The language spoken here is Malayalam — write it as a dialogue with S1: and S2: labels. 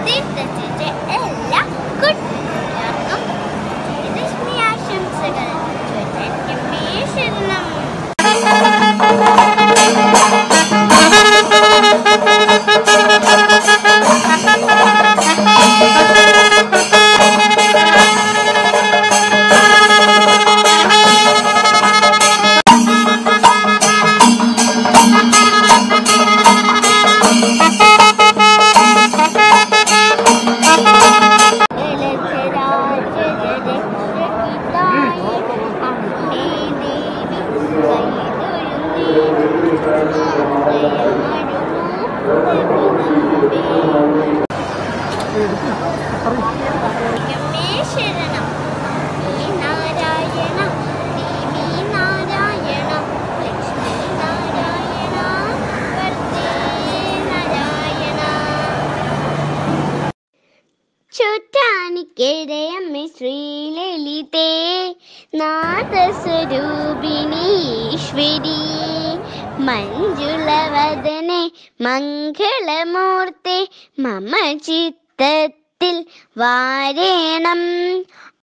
S1: തീർത്ഥത്തിന്റെ എല്ലാ കുട്ടികൾക്കും ലക്ഷ്മി ആശംസകൾ ശരണം ശരണം ഈ നാരായണ ദേവി നാരായണ ലക്ഷ്മി നാരായണ വർത്തേ നാരായണ ചൊറ്റാനിക്കിടയമ്മ ശ്രീലളിതേ നാദസ്വരൂപിണീശ്വരി മഞ്ജുളവദനെ മംഗളമൂർത്തെ മമ ചിത്തത്തിൽ വാരേണം